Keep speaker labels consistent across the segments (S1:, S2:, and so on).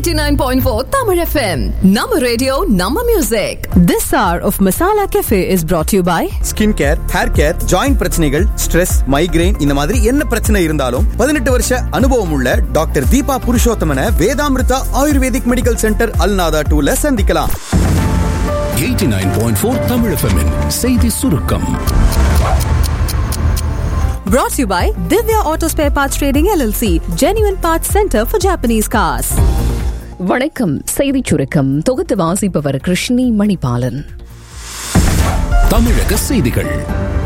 S1: 89.4 Tamil FM. Nama radio, Nama music.
S2: This hour of Masala Cafe is brought to you by
S3: skin care hair care joint பிரச்சனைகள் stress migraine இந்த மாதிரி என்ன பிரச்சனை இருந்தாலும் பதினெட்டு வருஷ அனுபவம் உள்ள doctor Deepa Purushothaman Vedamrutha ayurvedic medical centre அல்நாதா டூல சந்திக்கலாம்
S4: 89.4 Tamil FM'in செய்தி சுருக்கம்
S2: brought to you by Divya Auto Spare Parts Trading LLC, Genuine Parts Center for Japanese Cars.
S5: வணக்கம் செய்திச் சுருக்கம் தொகுத்து வாசிப்பவர் கிருஷ்ணி மணிபாலன்
S4: தமிழக செய்திகள்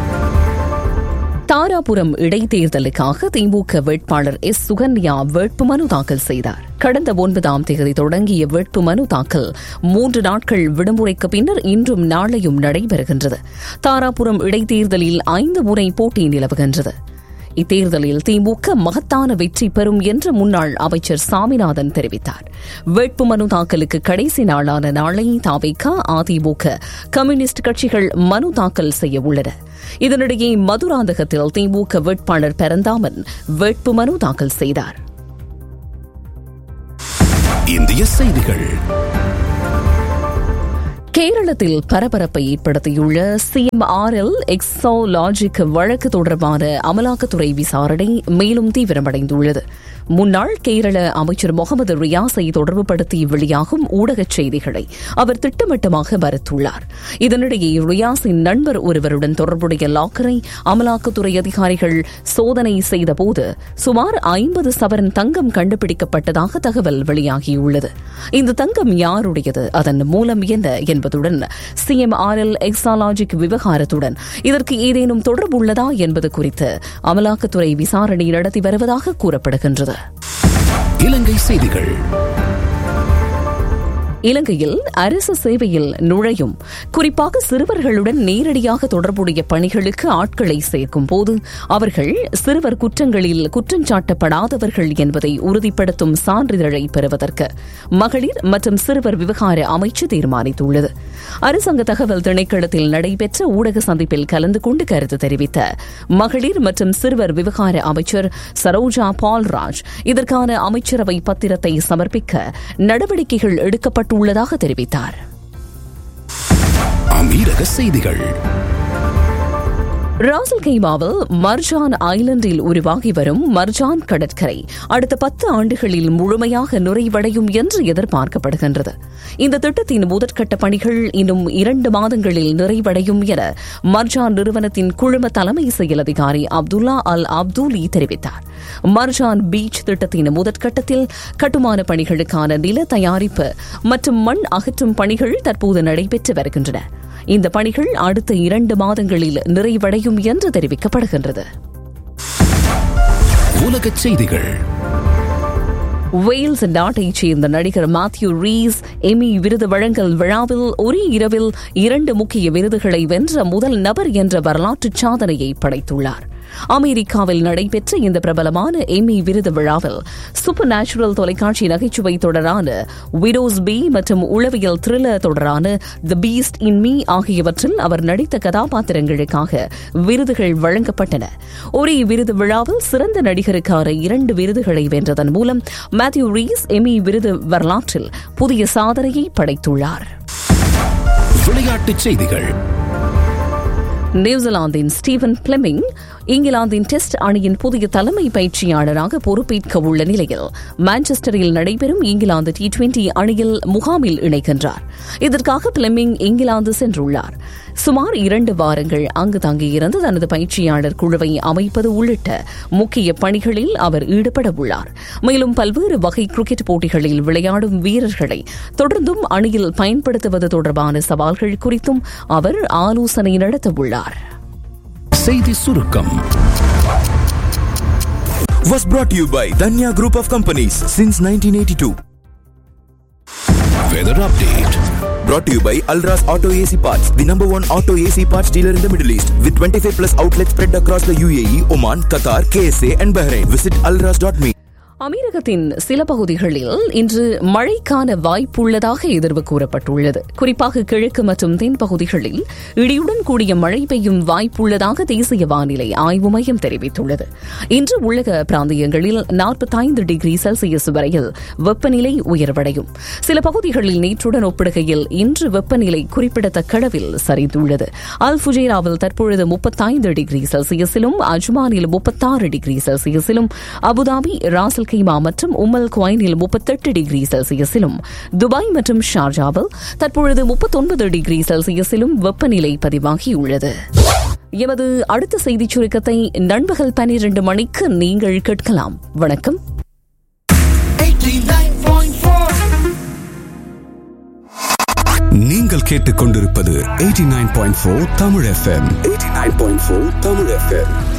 S5: தாராபுரம் இடைத்தேர்தலுக்காக திமுக வேட்பாளர் எஸ் சுகன்யா வேட்புமனு தாக்கல் செய்தார் கடந்த ஒன்பதாம் தேதி தொடங்கிய வேட்புமனு தாக்கல் மூன்று நாட்கள் விடுமுறைக்கு பின்னர் இன்றும் நாளையும் நடைபெறுகின்றது தாராபுரம் இடைத்தேர்தலில் ஐந்து முறை போட்டி நிலவுகின்றது இத்தேர்தலில் திமுக மகத்தான வெற்றி பெறும் என்று முன்னாள் அமைச்சர் சாமிநாதன் தெரிவித்தார் வேட்புமனு தாக்கலுக்கு கடைசி நாளான நாளை தாவிக அதிமுக கம்யூனிஸ்ட் கட்சிகள் மனு தாக்கல் செய்ய உள்ளன இதனிடையே மதுராந்தகத்தில் திமுக வேட்பாளர் பரந்தாமன் வேட்புமனு தாக்கல் செய்தார்
S4: இந்திய செய்திகள்
S5: கேரளத்தில் பரபரப்பை ஏற்படுத்தியுள்ள சிஎம்ஆர்எல் எக்ஸாலாஜிக் வழக்கு தொடர்பான அமலாக்கத்துறை விசாரணை மேலும் தீவிரமடைந்துள்ளது முன்னாள் கேரள அமைச்சர் முகமது ரியாஸை தொடர்புபடுத்தி வெளியாகும் ஊடகச் செய்திகளை அவர் திட்டவட்டமாக மறுத்துள்ளார் இதனிடையே ரியாஸின் நண்பர் ஒருவருடன் தொடர்புடைய லாக்கரை அமலாக்கத்துறை அதிகாரிகள் சோதனை செய்தபோது சுமார் ஐம்பது சவரன் தங்கம் கண்டுபிடிக்கப்பட்டதாக தகவல் வெளியாகியுள்ளது இந்த தங்கம் யாருடையது அதன் மூலம் என்ன என்பதுடன் சிஎம்ஆர்எல் எக்ஸாலாஜிக் விவகாரத்துடன் இதற்கு ஏதேனும் தொடர்புள்ளதா என்பது குறித்து அமலாக்கத்துறை விசாரணை நடத்தி வருவதாக கூறப்படுகின்றது
S4: இலங்கை செய்திகள்
S5: இலங்கையில் அரசு சேவையில் நுழையும் குறிப்பாக சிறுவர்களுடன் நேரடியாக தொடர்புடைய பணிகளுக்கு ஆட்களை சேர்க்கும் போது அவர்கள் சிறுவர் குற்றங்களில் குற்றஞ்சாட்டப்படாதவர்கள் என்பதை உறுதிப்படுத்தும் சான்றிதழை பெறுவதற்கு மகளிர் மற்றும் சிறுவர் விவகார அமைச்சு தீர்மானித்துள்ளது அரசாங்க தகவல் திணைக்களத்தில் நடைபெற்ற ஊடக சந்திப்பில் கலந்து கொண்டு கருத்து தெரிவித்த மகளிர் மற்றும் சிறுவர் விவகார அமைச்சர் சரோஜா பால்ராஜ் இதற்கான அமைச்சரவை பத்திரத்தை சமர்ப்பிக்க நடவடிக்கைகள் எடுக்கப்பட்டு உள்ளதாக தெரிவித்தார்
S4: அமீரக செய்திகள்
S5: ராசல் கைமாவில் மர்ஜான் ஐலண்டில் உருவாகி வரும் மர்ஜான் கடற்கரை அடுத்த பத்து ஆண்டுகளில் முழுமையாக நிறைவடையும் என்று எதிர்பார்க்கப்படுகின்றது இந்த திட்டத்தின் முதற்கட்ட பணிகள் இன்னும் இரண்டு மாதங்களில் நிறைவடையும் என மர்ஜான் நிறுவனத்தின் குழும தலைமை செயல் அதிகாரி அப்துல்லா அல் அப்தூலி தெரிவித்தார் மர்ஜான் பீச் திட்டத்தின் முதற்கட்டத்தில் கட்டுமான பணிகளுக்கான நில தயாரிப்பு மற்றும் மண் அகற்றும் பணிகள் தற்போது நடைபெற்று வருகின்றன இந்த பணிகள் அடுத்த இரண்டு மாதங்களில் நிறைவடையும் என்று தெரிவிக்கப்படுகின்றது
S4: உலகச் செய்திகள்
S5: வேல்ஸ் நாட்டைச் சேர்ந்த நடிகர் மாத்யூ ரீஸ் எமி விருது வழங்கல் விழாவில் ஒரே இரவில் இரண்டு முக்கிய விருதுகளை வென்ற முதல் நபர் என்ற வரலாற்று சாதனையை படைத்துள்ளார் அமெரிக்காவில் நடைபெற்ற இந்த பிரபலமான எமி விருது விழாவில் சூப்பர் நேச்சுரல் தொலைக்காட்சி நகைச்சுவை தொடரான விடோஸ் பி மற்றும் உளவியல் த்ரில்லர் தொடரான தி பீஸ்ட் இன் மீ ஆகியவற்றில் அவர் நடித்த கதாபாத்திரங்களுக்காக விருதுகள் வழங்கப்பட்டன ஒரே விருது விழாவில் சிறந்த நடிகருக்கான இரண்டு விருதுகளை வென்றதன் மூலம் மேத்யூ ரீஸ் எமி விருது வரலாற்றில் புதிய சாதனையை படைத்துள்ளார்
S4: விளையாட்டுச் செய்திகள்
S5: நியூசிலாந்தின் ஸ்டீவன் பிளெமிங் இங்கிலாந்தின் டெஸ்ட் அணியின் புதிய தலைமை பயிற்சியாளராக பொறுப்பேற்க உள்ள நிலையில் மான்செஸ்டரில் நடைபெறும் இங்கிலாந்து டி டுவெண்டி அணியில் முகாமில் இணைகின்றார் இதற்காக பிளெமிங் இங்கிலாந்து சென்றுள்ளார் சுமார் இரண்டு வாரங்கள் அங்கு தங்கியிருந்து தனது பயிற்சியாளர் குழுவை அமைப்பது உள்ளிட்ட முக்கிய பணிகளில் அவர் ஈடுபட உள்ளார் மேலும் பல்வேறு வகை கிரிக்கெட் போட்டிகளில் விளையாடும் வீரர்களை தொடர்ந்தும் அணியில் பயன்படுத்துவது தொடர்பான சவால்கள் குறித்தும் அவர் ஆலோசனை நடத்தவுள்ளார்
S4: செய்தி சுருக்கம்
S3: was brought to you by Danya Group of Companies since 1982.
S4: Weather update
S3: Brought to you by Alras Auto AC Parts, the number one auto AC parts dealer in the Middle East, with 25 plus outlets spread across the UAE, Oman, Qatar, KSA, and Bahrain. Visit alras.me.
S5: அமீரகத்தின் சில பகுதிகளில் இன்று மழைக்கான வாய்ப்புள்ளதாக எதிர்வு கூறப்பட்டுள்ளது குறிப்பாக கிழக்கு மற்றும் தென் பகுதிகளில் இடியுடன் கூடிய மழை பெய்யும் வாய்ப்புள்ளதாக தேசிய வானிலை ஆய்வு மையம் தெரிவித்துள்ளது இன்று உள்ளக பிராந்தியங்களில் நாற்பத்தைந்து டிகிரி செல்சியஸ் வரையில் வெப்பநிலை உயர்வடையும் சில பகுதிகளில் நேற்றுடன் ஒப்பிடுகையில் இன்று வெப்பநிலை குறிப்பிடத்தக்க அளவில் சரிந்துள்ளது அல் ஃபுஜேராவில் தற்பொழுது முப்பத்தைந்து டிகிரி செல்சியஸிலும் அஜ்மானில் முப்பத்தாறு டிகிரி செல்சியஸிலும் அபுதாபி ராசல் கைமா மற்றும் உம்மல் குவைனில் முப்பத்தெட்டு டிகிரி செல்சியஸிலும் துபாய் மற்றும் ஷார்ஜாவில் தற்பொழுது முப்பத்தொன்பது டிகிரி செல்சியஸிலும் வெப்பநிலை பதிவாகியுள்ளது எமது அடுத்த செய்திச் சுருக்கத்தை நண்பகல் பனிரெண்டு மணிக்கு நீங்கள் கேட்கலாம் வணக்கம்
S4: நீங்கள் கேட்டுக்கொண்டிருப்பது 89.4 தமிழ் எஃப்எம் 89.4 தமிழ் எஃப்எம்